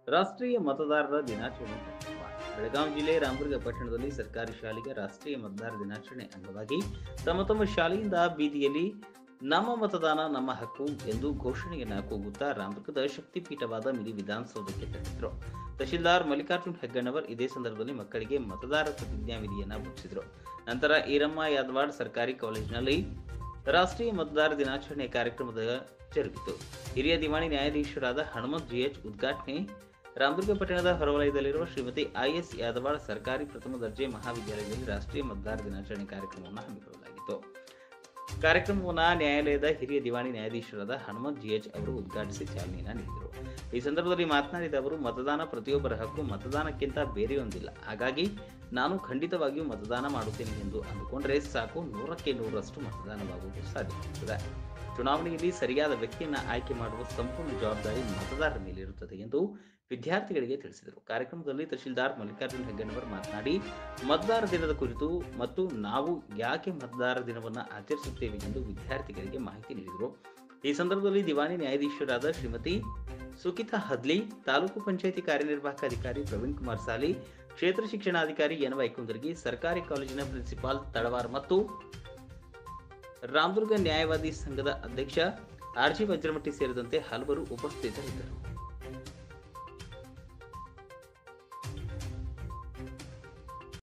ರಾಷ್ಟ್ರೀಯ ಮತದಾರರ ದಿನಾಚರಣೆ ಕಾರ್ಯಕ್ರಮ ಬೆಳಗಾವಿ ಜಿಲ್ಲೆ ರಾಮದುರ್ಗ ಪಟ್ಟಣದಲ್ಲಿ ಸರ್ಕಾರಿ ಶಾಲೆಗೆ ರಾಷ್ಟ್ರೀಯ ಮತದಾರ ದಿನಾಚರಣೆ ಅಂಗವಾಗಿ ತಮ್ಮ ತಮ್ಮ ಶಾಲೆಯಿಂದ ಬೀದಿಯಲ್ಲಿ ನಮ್ಮ ಮತದಾನ ನಮ್ಮ ಹಕ್ಕು ಎಂದು ಘೋಷಣೆಯನ್ನ ಕೂಗುತ್ತಾ ರಾಮದುರ್ಗದ ಶಕ್ತಿಪೀಠವಾದ ಮಿನಿ ವಿಧಾನಸೌಧಕ್ಕೆ ತೆರಳಿದ್ರು ತಹಶೀಲ್ದಾರ್ ಮಲ್ಲಿಕಾರ್ಜುನ್ ಹೆಗ್ಗಣ್ಣವರ್ ಇದೇ ಸಂದರ್ಭದಲ್ಲಿ ಮಕ್ಕಳಿಗೆ ಮತದಾರ ಪ್ರತಿಜ್ಞಾವಿಧಿಯನ್ನ ಬೋಧಿಸಿದರು ನಂತರ ಈರಮ್ಮ ಯಾದವಾಡ್ ಸರ್ಕಾರಿ ಕಾಲೇಜಿನಲ್ಲಿ ರಾಷ್ಟ್ರೀಯ ಮತದಾರ ದಿನಾಚರಣೆ ಕಾರ್ಯಕ್ರಮದ ಜರುಗಿತು ಹಿರಿಯ ದಿವಾಣಿ ನ್ಯಾಯಾಧೀಶರಾದ ಹನುಮಂತ್ ಜಿಎಚ್ ಉದ್ಘಾಟನೆ ರಾಮದುರ್ಗ ಪಟ್ಟಣದ ಹೊರವಲಯದಲ್ಲಿರುವ ಶ್ರೀಮತಿ ಐಎಸ್ ಯಾದವಾಡ್ ಸರ್ಕಾರಿ ಪ್ರಥಮ ದರ್ಜೆ ಮಹಾವಿದ್ಯಾಲಯದಲ್ಲಿ ರಾಷ್ಟ್ರೀಯ ಮತದಾರ ದಿನಾಚರಣೆ ಕಾರ್ಯಕ್ರಮವನ್ನು ಹಮ್ಮಿಕೊಳ್ಳಲಾಗಿತ್ತು ಕಾರ್ಯಕ್ರಮವನ್ನು ನ್ಯಾಯಾಲಯದ ಹಿರಿಯ ದಿವಾಣಿ ನ್ಯಾಯಾಧೀಶರಾದ ಹನುಮಂತ್ ಜಿಎಚ್ ಅವರು ಉದ್ಘಾಟಿಸಿ ಚಾಲನೆಯನ್ನ ನೀಡಿದರು ಈ ಸಂದರ್ಭದಲ್ಲಿ ಮಾತನಾಡಿದ ಅವರು ಮತದಾನ ಪ್ರತಿಯೊಬ್ಬರ ಹಕ್ಕು ಮತದಾನಕ್ಕಿಂತ ಬೇರೆಯೊಂದಿಲ್ಲ ಹಾಗಾಗಿ ನಾನು ಖಂಡಿತವಾಗಿಯೂ ಮತದಾನ ಮಾಡುತ್ತೇನೆ ಎಂದು ಅಂದುಕೊಂಡ್ರೆ ಸಾಕು ನೂರಕ್ಕೆ ನೂರರಷ್ಟು ಮತದಾನವಾಗುವುದು ಸಾಧ್ಯವಾಗುತ್ತದೆ ಚುನಾವಣೆಯಲ್ಲಿ ಸರಿಯಾದ ವ್ಯಕ್ತಿಯನ್ನ ಆಯ್ಕೆ ಮಾಡುವ ಸಂಪೂರ್ಣ ಜವಾಬ್ದಾರಿ ಮತದಾರರ ಮೇಲಿರುತ್ತದೆ ಎಂದು ವಿದ್ಯಾರ್ಥಿಗಳಿಗೆ ತಿಳಿಸಿದರು ಕಾರ್ಯಕ್ರಮದಲ್ಲಿ ತಹಶೀಲ್ದಾರ್ ಮಲ್ಲಿಕಾರ್ಜುನ್ ಹೆಗ್ಗಣ್ಣವರ್ ಮಾತನಾಡಿ ಮತದಾರ ದಿನದ ಕುರಿತು ಮತ್ತು ನಾವು ಯಾಕೆ ಮತದಾರ ದಿನವನ್ನು ಆಚರಿಸುತ್ತೇವೆ ಎಂದು ವಿದ್ಯಾರ್ಥಿಗಳಿಗೆ ಮಾಹಿತಿ ನೀಡಿದರು ಈ ಸಂದರ್ಭದಲ್ಲಿ ದಿವಾಣಿ ನ್ಯಾಯಾಧೀಶರಾದ ಶ್ರೀಮತಿ ಸುಕಿತಾ ಹದ್ಲಿ ತಾಲೂಕು ಪಂಚಾಯಿತಿ ಕಾರ್ಯನಿರ್ವಾಹಕ ಅಧಿಕಾರಿ ಪ್ರವೀಣ್ ಕುಮಾರ್ ಸಾಲಿ ಕ್ಷೇತ್ರ ಶಿಕ್ಷಣಾಧಿಕಾರಿ ಎನ್ ವೈಕುಂದರ್ಗಿ ಸರ್ಕಾರಿ ಕಾಲೇಜಿನ ಪ್ರಿನ್ಸಿಪಾಲ್ ತಳವಾರ್ ಮತ್ತು ರಾಮದುರ್ಗ ನ್ಯಾಯವಾದಿ ಸಂಘದ ಅಧ್ಯಕ್ಷ ಆರ್ಜಿ ವಜ್ರಮಟ್ಟಿ ಸೇರಿದಂತೆ ಹಲವರು ಉಪಸ್ಥಿತರಿದ್ದರು